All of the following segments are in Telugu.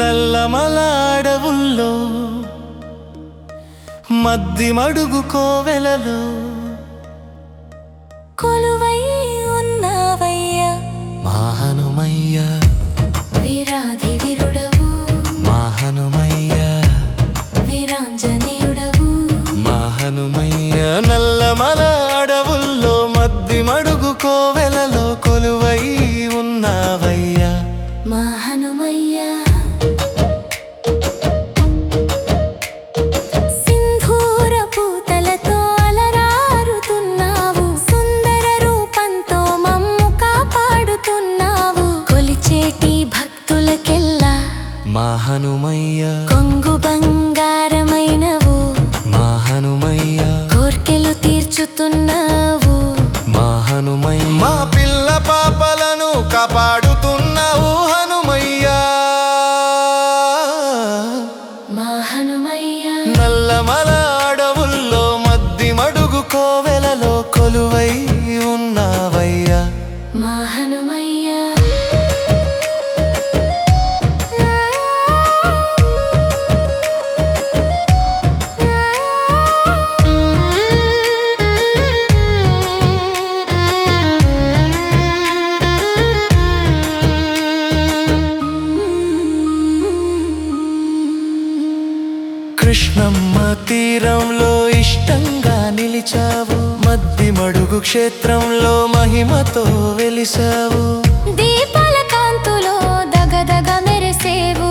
నల్లమల అడవుల్లో మద్ది మడుగు కోవెలలో కొలువై ఉన్నావయ్యా మా హనుమయ్య వీరాధి విరుడవు మా హనుమయ్య వీరాంజనేయుడవు మా హనుమయ్య నల్లమల అడవుల్లో మద్ది మడుగు కోవెలలో కొలువై ఉన్నావయ్యా మా హనుమయ్యా సింధూర పూతలతో అలరారుతున్నావు సుందర రూపంతో మమ్ము కాపాడుతున్నావు కొలిచేటి భక్తులకెల్లా మా హనుమయ్య కొంగు బంగారమైనవు మా హనుమయ్య కోర్కెలు తీర్చుతున్నావు మా హనుమయ్య మా పిల్ల పాపలను కాపాడుతున్నావు హనుమయ్యా మా హనుమయ్యా నల్లమల అడవుల్లో మద్ది మడుగు కోవెలలో కొలువై ఉన్నావయ్యా మా హనుమయ్యా కృష్ణమ్మ తీరంలో ఇష్టంగా నిలిచావు మద్ది మడుగు క్షేత్రంలో మహిమతో వెలిసావు దీపాల కాంతులో దగదగ మెరిసేవు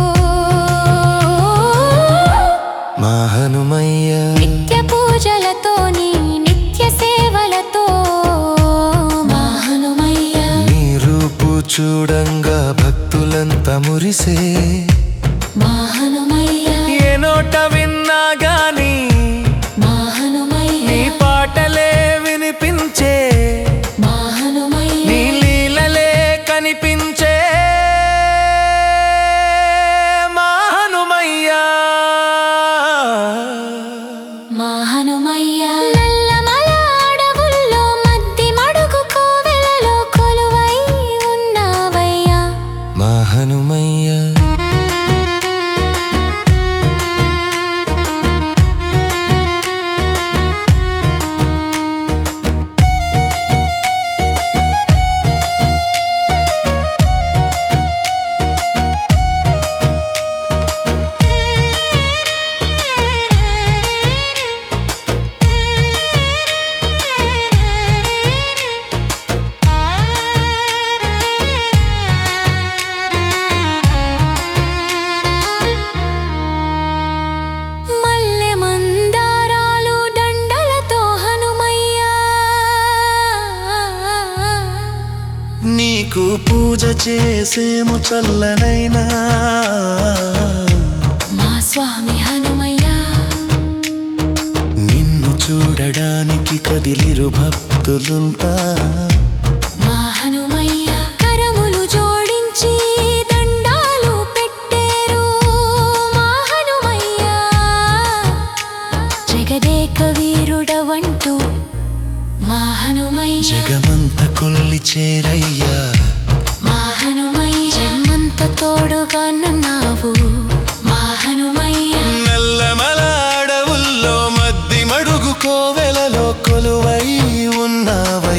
మా హనుమయ్య నిత్య పూజలతో నీ నిత్య సేవలతో మా హనుమయ్య నీ రూపు చూడంగా భక్తులంతా మురిసే మా హనుమయ్య ఏ నోట విన్నా గాని మా హనుమయ్య నీ పాటలే వినిపించే మా హనుమయ్య నీ లీలలే కనిపించే మా హనుమయ్యా మా హనుమయ్య నల్లమల అడవుల్లో మద్ది మడుగు కోవెలలో కొలువై ఉన్నావయ్యా మా హనుమయ్య మల్లె మందారాలు దండలతో హనుమయ్యా నీకు పూజ చేసేము చల్లనైనా మా స్వామి హనుమయ్యా నిన్ను చూడడానికి కదిలిరు భక్తులుంటా మా హనుమయ్య కరములు జోడించి దండాలు పెట్టేరు మా హనుమయ్య జగదేక వీరుడవంటూ మా హనుమయ్య జగమంత కొల్లి చేరయ్యా మా హనుమయ్య జన్మంత తోడుగా నున్నావు మా హనుమయ్య నల్లమల అడవుల్లో మద్ది మడుగు కోవెలలో కొలువై ఉన్నావ